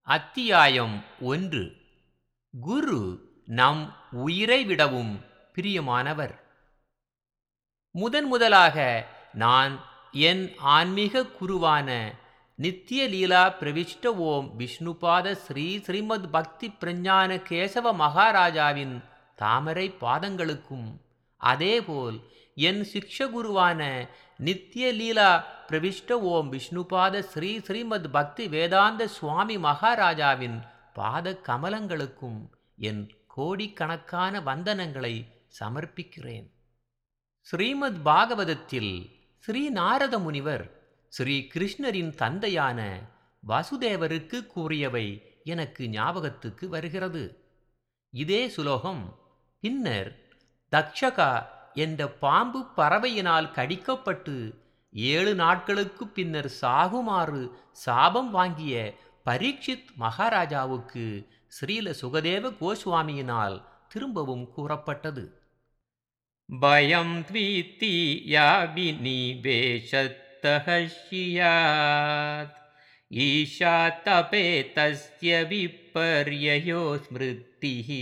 அத்தியாயம் ஒன்று குரு நம் உயிரை விடவும் பிரியமானவர் முதன் முதலாக நான் என் ஆன்மீக குருவான நித்திய லீலா பிரவிஷ்ட ஓம் விஷ்ணுபாத ஸ்ரீ ஸ்ரீமத் பக்தி பிரஞான கேசவ மகாராஜாவின் தாமரை பாதங்களுக்கும் அதேபோல் என் சிக்ஷகுருவான நித்திய லீலா பிரவிஷ்ட ஓம் விஷ்ணுபாத ஸ்ரீ ஸ்ரீமத் பக்தி வேதாந்த சுவாமி மகாராஜாவின் பாத கமலங்களுக்கும் என் கோடிக்கணக்கான வந்தனங்களை சமர்ப்பிக்கிறேன் ஸ்ரீமத் பாகவதத்தில் ஸ்ரீ நாரத முனிவர் ஸ்ரீ கிருஷ்ணரின் தந்தையான வசுதேவருக்கு கூறியவை எனக்கு ஞாபகத்துக்கு வருகிறது இதே சுலோகம் பின்னர் தக்ஷகா என்ற பாம்பு பறவையினால் கடிக்கப்பட்டு ஏழு நாட்களுக்கு பின்னர் சாகுமாறு சாபம் வாங்கிய பரீட்சித் மகாராஜாவுக்கு ஸ்ரீல சுகதேவ கோஸ்வாமியினால் திரும்பவும் கூறப்பட்டது பயம் த்வீத்தி யாபினிவேஷத்தः ஸ்யாத் ஈஷா தபே தஸ்ய விப்பர்யயோ ஸ்மிருத்திः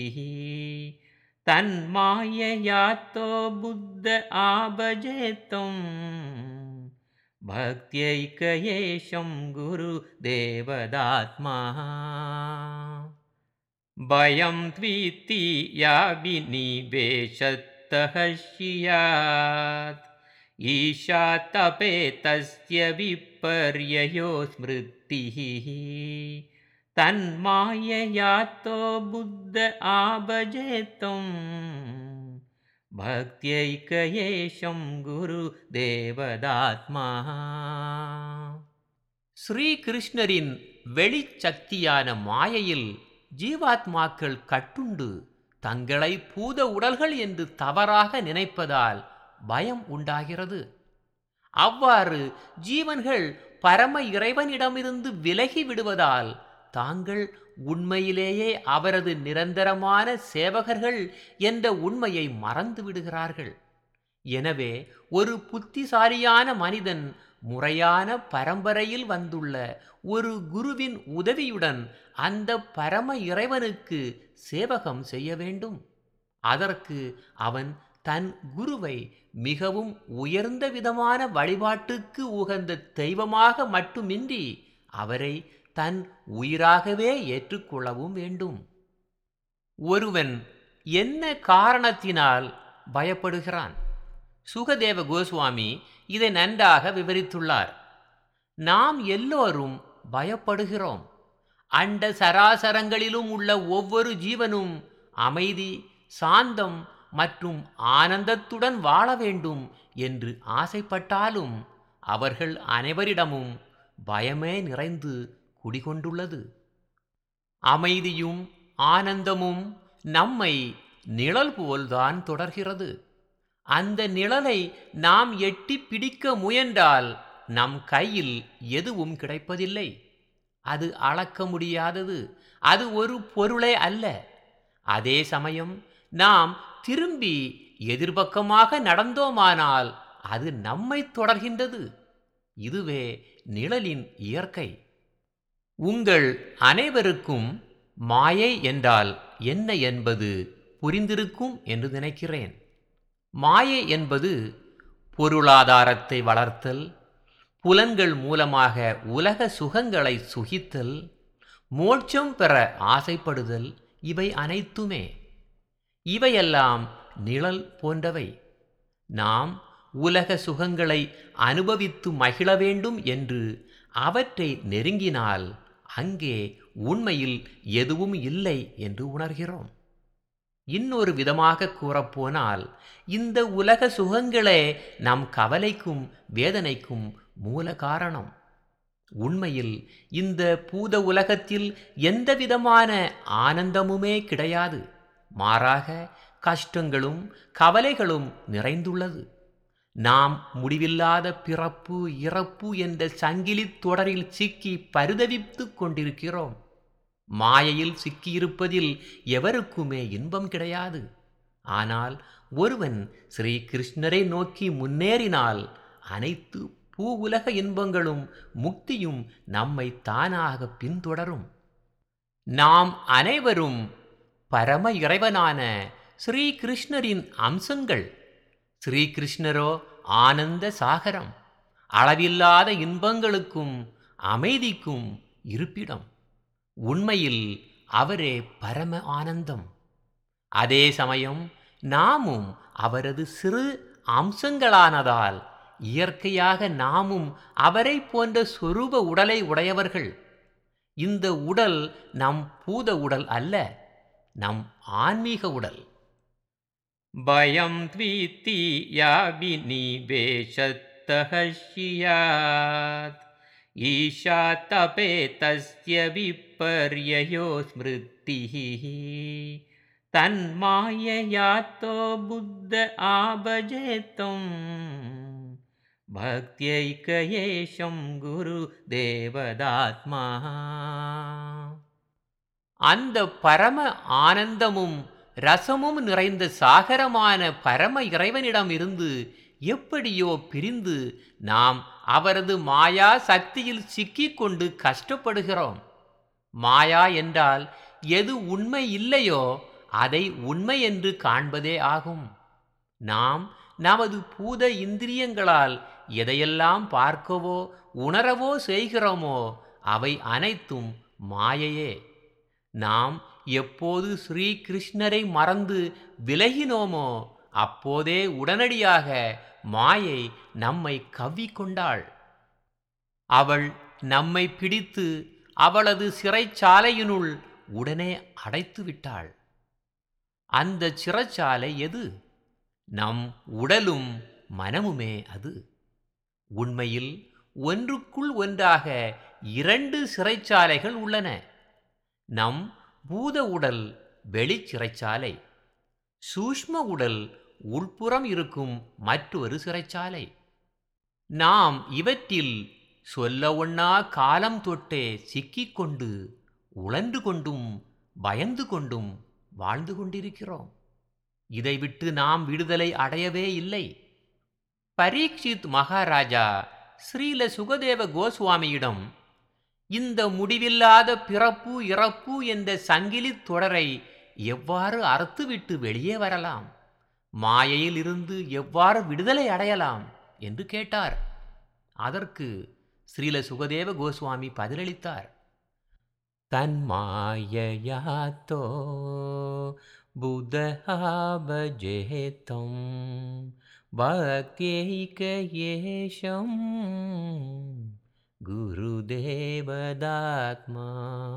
तन्माययातो बुद्ध आभजेत्वम् भक्त्यैकयेशं गुरुदेवदात्मा भयं त्वीति याविनिवेशतः स्यात् ईशा तपे तस्य विपर्ययो स्मृतिः तन्माययातो बुद्ध आभजेत्वम् भक्त्यैकयेशं குருதேவதாத்மா ஸ்ரீகிருஷ்ணரின் வெளிச்சக்தியான மாயையில் ஜீவாத்மாக்கள் கட்டுண்டு தங்களை பூத உடல்கள் என்று தவறாக நினைப்பதால் பயம் உண்டாகிறது அவ்வாறு ஜீவன்கள் பரம இறைவனிடமிருந்து விலகி விடுவதால் தாங்கள் உண்மையிலேயே அவரது நிரந்தரமான சேவகர்கள் என்ற உண்மையை மறந்து விடுகிறார்கள் எனவே ஒரு புத்திசாலியான மனிதன் முறையான பரம்பரையில் வந்துள்ள ஒரு குருவின் உதவியுடன் அந்த பரம இறைவனுக்கு சேவகம் செய்ய வேண்டும் அதற்கு அவன் தன் குருவை மிகவும் உயர்ந்த விதமான வழிபாட்டுக்கு உகந்த தெய்வமாக மட்டுமின்றி அவரை தன் உயிராகவே ஏற்றுக்கொள்ளவும் வேண்டும் ஒருவன் என்ன காரணத்தினால் பயப்படுகிறான் சுகதேவ கோஸ்வாமி இதை நன்றாக விவரித்துள்ளார் நாம் எல்லோரும் பயப்படுகிறோம் அண்ட சராசரங்களிலும் உள்ள ஒவ்வொரு ஜீவனும் அமைதி சாந்தம் மற்றும் ஆனந்தத்துடன் வாழ வேண்டும் என்று ஆசைப்பட்டாலும் அவர்கள் அனைவரிடமும் பயமே நிறைந்து குடிகொண்டுள்ளது அமைதியும் ஆனந்தமும் நம்மை நிழல் போல்தான் தொடர்கிறது அந்த நிழலை நாம் எட்டி பிடிக்க முயன்றால் நம் கையில் எதுவும் கிடைப்பதில்லை அது அளக்க முடியாதது அது ஒரு பொருளே அல்ல அதே சமயம் நாம் திரும்பி எதிர்பக்கமாக நடந்தோமானால் அது நம்மை தொடர்கின்றது இதுவே நிழலின் இயற்கை உங்கள் அனைவருக்கும் மாயை என்றால் என்ன என்பது புரிந்திருக்கும் என்று நினைக்கிறேன் மாயை என்பது பொருளாதாரத்தை வளர்த்தல் புலன்கள் மூலமாக உலக சுகங்களை சுகித்தல் மோட்சம் பெற ஆசைப்படுதல் இவை அனைத்துமே இவையெல்லாம் நிழல் போன்றவை நாம் உலக சுகங்களை அனுபவித்து மகிழ வேண்டும் என்று அவற்றை நெருங்கினால் அங்கே உண்மையில் எதுவும் இல்லை என்று உணர்கிறோம் இன்னொரு விதமாக கூறப்போனால் இந்த உலக சுகங்களே நம் கவலைக்கும் வேதனைக்கும் மூல காரணம் உண்மையில் இந்த பூத உலகத்தில் எந்தவிதமான ஆனந்தமுமே கிடையாது மாறாக கஷ்டங்களும் கவலைகளும் நிறைந்துள்ளது நாம் முடிவில்லாத பிறப்பு இறப்பு என்ற சங்கிலி தொடரில் சிக்கி பரிதவித்து கொண்டிருக்கிறோம் மாயையில் சிக்கியிருப்பதில் எவருக்குமே இன்பம் கிடையாது ஆனால் ஒருவன் ஸ்ரீ கிருஷ்ணரை நோக்கி முன்னேறினால் அனைத்து பூ உலக இன்பங்களும் முக்தியும் நம்மை தானாக பின்தொடரும் நாம் அனைவரும் பரம இறைவனான ஸ்ரீ கிருஷ்ணரின் அம்சங்கள் ஸ்ரீ கிருஷ்ணரோ ஆனந்த சாகரம் அளவில்லாத இன்பங்களுக்கும் அமைதிக்கும் இருப்பிடம் உண்மையில் அவரே பரம ஆனந்தம் அதே சமயம் நாமும் அவரது சிறு அம்சங்களானதால் இயற்கையாக நாமும் அவரை போன்ற சொரூப உடலை உடையவர்கள் இந்த உடல் நம் பூத உடல் அல்ல நம் ஆன்மீக உடல் பயம் த்வீத்தி யாபினிவேஷத்தः ஸ்யாத் ஈஷா தபே தஸ்ய விப்பர்யயோ ஸ்மிருத்திः தன்மாயயாத்தோ புத்த ஆபஜேத்தம் பக்தியைக்கயேஷம் குரு தேவதாத்மா அந்த பரம ஆனந்தமும் ரசமும் நிறைந்த சாகரமான பரம இறைவனிடம் இருந்து எப்படியோ பிரிந்து நாம் அவரது மாயா சக்தியில் சிக்கிக்கொண்டு கஷ்டப்படுகிறோம் மாயா என்றால் எது உண்மை இல்லையோ அதை உண்மை என்று காண்பதே ஆகும் நாம் நமது பூத இந்திரியங்களால் எதையெல்லாம் பார்க்கவோ உணரவோ செய்கிறோமோ அவை அனைத்தும் மாயையே நாம் எப்போது ஸ்ரீ கிருஷ்ணரை மறந்து விலகினோமோ அப்போதே உடனடியாக மாயை நம்மை கவ்விக்கொண்டாள் அவள் நம்மை பிடித்து அவளது சிறைச்சாலையினுள் உடனே அடைத்து விட்டாள் அந்த சிறைச்சாலை எது நம் உடலும் மனமுமே அது உண்மையில் ஒன்றுக்குள் ஒன்றாக இரண்டு சிறைச்சாலைகள் உள்ளன நம் பூத உடல் வெளிச்சிறைச்சாலை சூஷ்ம உடல் உள்புறம் இருக்கும் மற்றொரு சிறைச்சாலை நாம் இவற்றில் சொல்ல ஒண்ணா காலம் தொட்டே சிக்கிக்கொண்டு உழன்று கொண்டும் பயந்து கொண்டும் வாழ்ந்து கொண்டிருக்கிறோம் இதை விட்டு நாம் விடுதலை அடையவே இல்லை பரீட்சித் மகாராஜா ஸ்ரீல சுகதேவ கோஸ்வாமியிடம் இந்த முடிவில்லாத பிறப்பு இறப்பு என்ற சங்கிலி தொடரை எவ்வாறு அறுத்துவிட்டு வெளியே வரலாம் மாயையில் இருந்து எவ்வாறு விடுதலை அடையலாம் என்று கேட்டார் அதற்கு ஸ்ரீல சுகதேவ கோஸ்வாமி பதிலளித்தார் தன்மாயயாத்தோ புதஹாபஜேதம் பக்தியைகயேஷம் குருதேவதாத்மா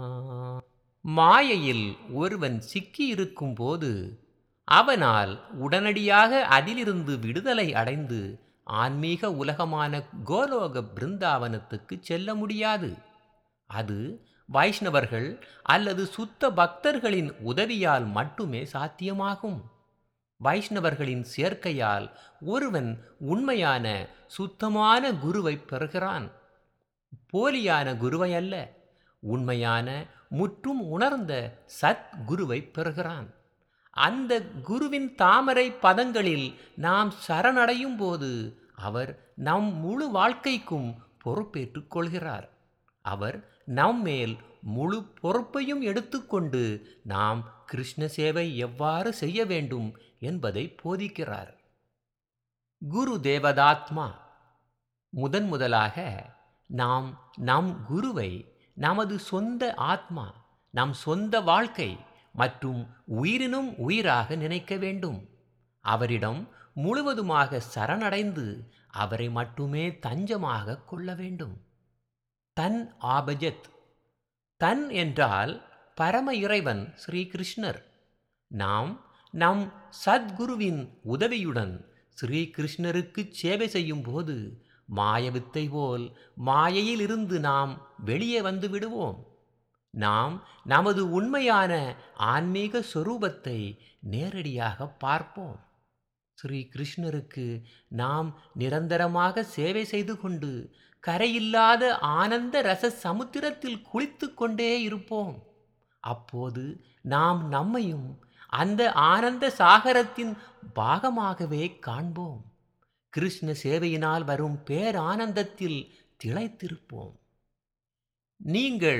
மாயையில் ஒருவன் சிக்கியிருக்கும் போது அவனால் உடனடியாக அதிலிருந்து விடுதலை அடைந்து ஆன்மீக உலகமான கோலோக பிருந்தாவனத்துக்கு செல்ல முடியாது அது வைஷ்ணவர்கள் அல்லது சுத்த பக்தர்களின் உதவியால் மட்டுமே சாத்தியமாகும் வைஷ்ணவர்களின் சேர்க்கையால் ஒருவன் உண்மையான சுத்தமான குருவை பெறுகிறான் போலியான குருவை அல்ல உண்மையான முற்றும் உணர்ந்த சத் குருவை பெறுகிறான் அந்த குருவின் தாமரை பதங்களில் நாம் சரணடையும் போது அவர் நம் முழு வாழ்க்கைக்கும் பொறுப்பேற்றுக் கொள்கிறார் அவர் நம்மேல் முழு பொறுப்பையும் எடுத்துக்கொண்டு நாம் கிருஷ்ண சேவை எவ்வாறு செய்ய வேண்டும் என்பதை போதிக்கிறார் குரு தேவதாத்மா முதன் முதலாக நாம் நம் குருவை நமது சொந்த ஆத்மா நம் சொந்த வாழ்க்கை மற்றும் உயிரினும் உயிராக நினைக்க வேண்டும் அவரிடம் முழுவதுமாக சரணடைந்து அவரை மட்டுமே தஞ்சமாக கொள்ள வேண்டும் தன் ஆபஜத் தன் என்றால் பரம இறைவன் ஸ்ரீ கிருஷ்ணர் நாம் நம் சத்குருவின் உதவியுடன் ஸ்ரீ கிருஷ்ணருக்கு சேவை செய்யும் போது மாயவித்தை போல் மாயையிலிருந்து நாம் வெளியே வந்து விடுவோம் நாம் நமது உண்மையான ஆன்மீக சொரூபத்தை நேரடியாக பார்ப்போம் ஸ்ரீ கிருஷ்ணருக்கு நாம் நிரந்தரமாக சேவை செய்து கொண்டு கரையில்லாத ஆனந்த ரச சமுத்திரத்தில் குளித்து கொண்டே இருப்போம் அப்போது நாம் நம்மையும் அந்த ஆனந்த சாகரத்தின் பாகமாகவே காண்போம் கிருஷ்ண சேவையினால் வரும் பேரானந்தத்தில் திளைத்திருப்போம் நீங்கள்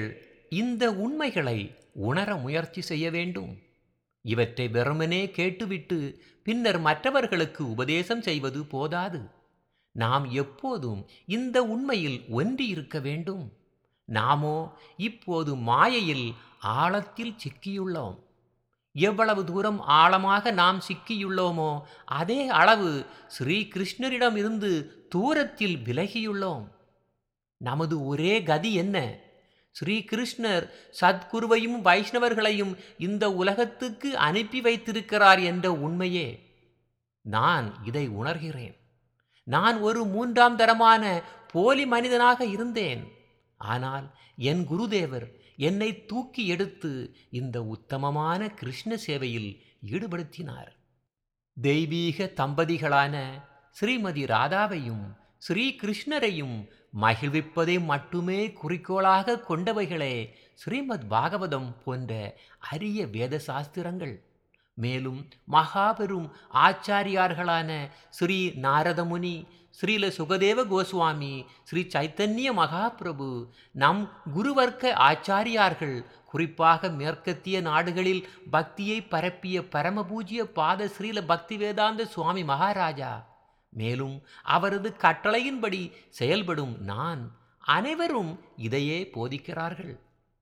இந்த உண்மைகளை உணர முயற்சி செய்ய வேண்டும் இவற்றை வெறுமனே கேட்டுவிட்டு பின்னர் மற்றவர்களுக்கு உபதேசம் செய்வது போதாது நாம் எப்போதும் இந்த உண்மையில் ஒன்றி இருக்க வேண்டும் நாமோ இப்போது மாயையில் ஆழத்தில் சிக்கியுள்ளோம் எவ்வளவு தூரம் ஆழமாக நாம் சிக்கியுள்ளோமோ அதே அளவு ஸ்ரீ கிருஷ்ணரிடம் இருந்து தூரத்தில் விலகியுள்ளோம் நமது ஒரே கதி என்ன ஸ்ரீ கிருஷ்ணர் சத்குருவையும் வைஷ்ணவர்களையும் இந்த உலகத்துக்கு அனுப்பி வைத்திருக்கிறார் என்ற உண்மையே நான் இதை உணர்கிறேன் நான் ஒரு மூன்றாம் தரமான போலி மனிதனாக இருந்தேன் ஆனால் என் குருதேவர் என்னை தூக்கி எடுத்து இந்த உத்தமமான கிருஷ்ண சேவையில் ஈடுபடுத்தினார் தெய்வீக தம்பதிகளான ஸ்ரீமதி ராதாவையும் ஸ்ரீ கிருஷ்ணரையும் மகிழ்விப்பதை மட்டுமே குறிக்கோளாக கொண்டவைகளே ஸ்ரீமத் பாகவதம் போன்ற அரிய வேத சாஸ்திரங்கள் மேலும் மகாபெரும் ஆச்சாரியார்களான ஸ்ரீ நாரதமுனி ஸ்ரீல சுகதேவ கோஸ்வாமி ஸ்ரீ சைத்தன்ய மகாபிரபு நம் குருவர்க்க ஆச்சாரியார்கள் குறிப்பாக மேற்கத்திய நாடுகளில் பக்தியை பரப்பிய பரமபூஜ்ய பாத ஸ்ரீல பக்தி வேதாந்த சுவாமி மகாராஜா மேலும் அவரது கட்டளையின்படி செயல்படும் நான் அனைவரும் இதையே போதிக்கிறார்கள்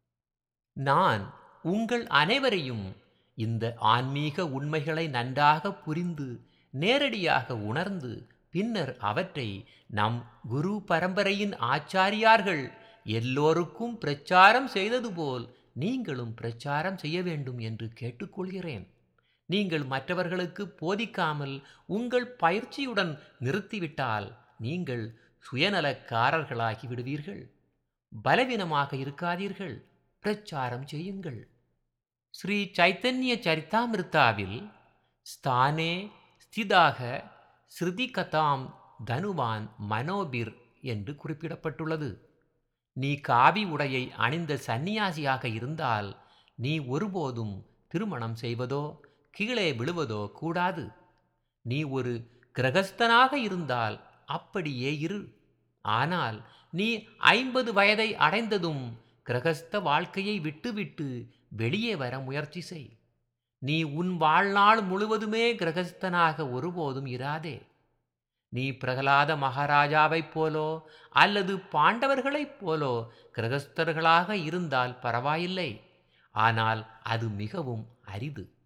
நான் உங்கள் அனைவரையும் இந்த ஆன்மீக உண்மைகளை நன்றாக புரிந்து நேரடியாக உணர்ந்து பின்னர் அவற்றை நம் குரு பரம்பரையின் ஆச்சாரியார்கள் எல்லோருக்கும் பிரச்சாரம் செய்தது போல் நீங்களும் பிரச்சாரம் செய்ய வேண்டும் என்று கேட்டுக்கொள்கிறேன் நீங்கள் மற்றவர்களுக்கு போதிக்காமல் உங்கள் பயிற்சியுடன் நிறுத்திவிட்டால் நீங்கள் சுயநலக்காரர்களாகி விடுவீர்கள் பலவீனமாக இருக்காதீர்கள் பிரச்சாரம் செய்யுங்கள் ஸ்ரீ சைத்தன்ய சரிதாமிருத்தாவில் ஸ்தானே ஸ்திதாக ஸ்ருதி கதாம் தனுவான் மனோபிர் என்று குறிப்பிடப்பட்டுள்ளது நீ காவி உடையை அணிந்த சந்நியாசியாக இருந்தால் நீ ஒருபோதும் திருமணம் செய்வதோ கீழே விழுவதோ கூடாது நீ ஒரு கிரகஸ்தனாக இருந்தால் அப்படியே இரு ஆனால் நீ ஐம்பது வயதை அடைந்ததும் கிரகஸ்த வாழ்க்கையை விட்டுவிட்டு வெளியே வர முயற்சி செய் நீ உன் வாழ்நாள் முழுவதுமே கிரகஸ்தனாக ஒருபோதும் இராதே நீ பிரகலாத மகாராஜாவைப் போலோ அல்லது பாண்டவர்களைப் போலோ கிரகஸ்தர்களாக இருந்தால் பரவாயில்லை ஆனால் அது மிகவும் அரிது